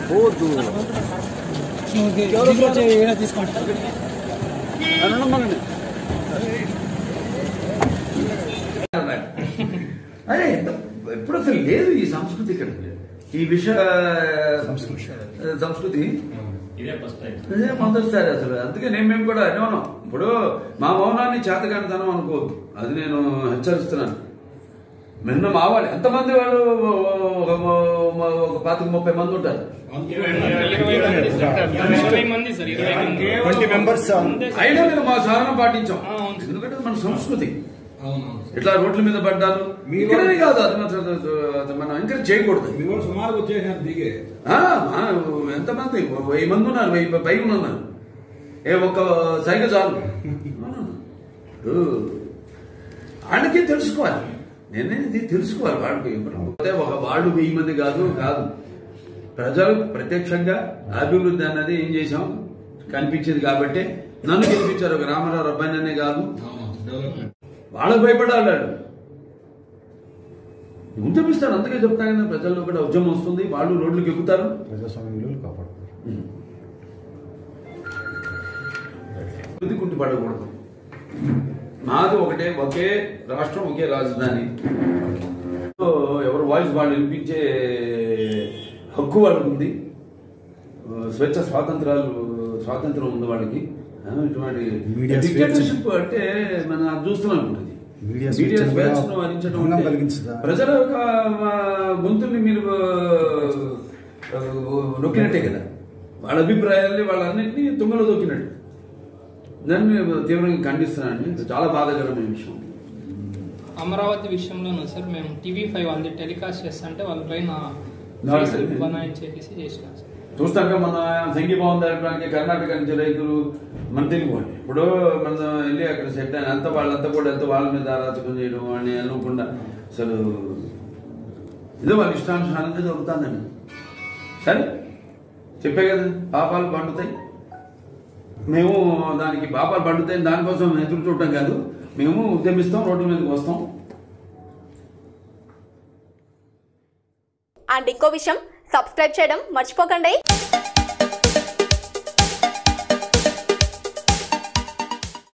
పోవద్దు తీసుకుంటా అని ఉండమనండి. అరే ఎంత- ఎప్పుడు అసలు లేదు ఈ సంస్కృతి ఇక్కడ ఈ విష సంస్కృతి ఇదే ఫస్ట్ టైం ఇదే మొదటిసారి అసలు అందుకే నేను మేము కూడా అనేవనం ఇప్పుడు మా మౌనాన్ని చేతగానితనం అనుకోవద్దు అది నేను హెచ్చరిస్తున్నాను నిన్న మావాలి ఎంతమంది వాళ్ళు ఒక ఒక పాతిక ముప్పై మంది ఉంటారు ఇరవై మంది సార్ ఇరవై మంది ట్వంటీ మెంబర్స్ అయినా మేము మా సాధన పాటించాం ఆ, అవును. ఎందుకంటే మన సంస్కృతి అవునవును ఇట్లా రోడ్ల మీద పడ్డాను మీ ఇక్కడనే కాదు అది మాత్రం అది మనం ఎంకరేజ్ చేయకూడదు మీ వాళ్ళు సుమారుగా వచ్చేసారు దిగే ఆ, ఆ, ఎంతమంది వెయ్యి మంది ఉన్నారు వెయ్యి పై ఉన్నారు ఏ ఒక్క సైగ చాలు ఇప్పుడు వాళ్ళకి తెలుసుకోవాలి నేనేది తెలుసుకోవాలి వాళ్ళకి అంటే ఒక వాళ్ళు వెయ్యి మంది కాదు కాదు ప్రజలు ప్రత్యక్షంగా అభివృద్ధి అన్నది ఏం చేశాం కనిపించింది కాబట్టి నన్ను గెలిపించారు ఒక రామారావు అబ్బాయి అనే కాదు అవును డెవలప్మెంట్ వాళ్ళకు భయపడాడు ఉద్యమిస్తాడు అందుకే చెప్తాను కదా ప్రజల్లో కూడా ఉద్యమం వస్తుంది వాళ్ళు రోడ్లకు ఎక్కుతారు ప్రజాస్వామ్య విలువలు కాపాడుతారు ఇది కుంటి పడకూడదు మాది ఒకటే ఒకే రాష్ట్రం ఒకే రాజధాని సో ఎవరు వాయిస్ వాళ్ళు వినిపించే హక్కు వాళ్ళకు ఉంది స్వేచ్ఛ స్వాతంత్రాలు స్వాతంత్రం ఉంది వాళ్ళకి ఆ, ఇటువంటి Media డిక్టేటర్షిప్ అంటే మనం అది చూస్తున్నాం ఇప్పుడు ఇది. Media మీడియా స్వేచ్ఛను కూడా స్వేచ్ఛను హరించడం భంగం అంటే కలిగించదా? ప్రజల యొక్క ఆ, గొంతుల్ని మీరు ఆ, నొక్కినట్టే కదా వాళ్ళ అభిప్రాయాల్ని వాళ్ళన్నింటినీ తుంగలో దొక్కినట్టు దాన్ని మేము తీవ్రంగా ఖండిస్తున్నానండి ఇది చాలా బాధాకరమైన విషయం అమరావతి విషయంలోనూ సార్ మేము టీవీ ఫైవ్ వాళ్ళది టెలికాస్ట్ చేస్తుంటే వాళ్ళ పైన నాకు కేసులు తెలియదు. బనాయించేసి చేసినాం సార్ చూస్తాక మన సంఘీభావం జరపడానికి కర్ణాటక నుంచి రైతులు మన తెలుగు వాళ్ళు ఇప్పుడు మన వెళ్ళి అక్కడ సెట్ అయిన అంత వాళ్ళంతా కూడా ఎంత వాళ్ళ మీద అరాచకం చేయడం వాడిని అనుకుండా అసలు ఇదో వాళ్ళ ఇష్టానుసారంగా జరుగుతుందండి సరే చెప్పే కదా పాపాలు పండుతాయి మేము దానికి పాపాలు పండుతాయి దానికోసం ఎదురు చూడటం కాదు మేము ఉద్యమిస్తాం రోడ్ల మీదకి వస్తాం అండ్ ఇంకో విషయం సబ్స్క్రైబ్ చేయడం మర్చిపోకండి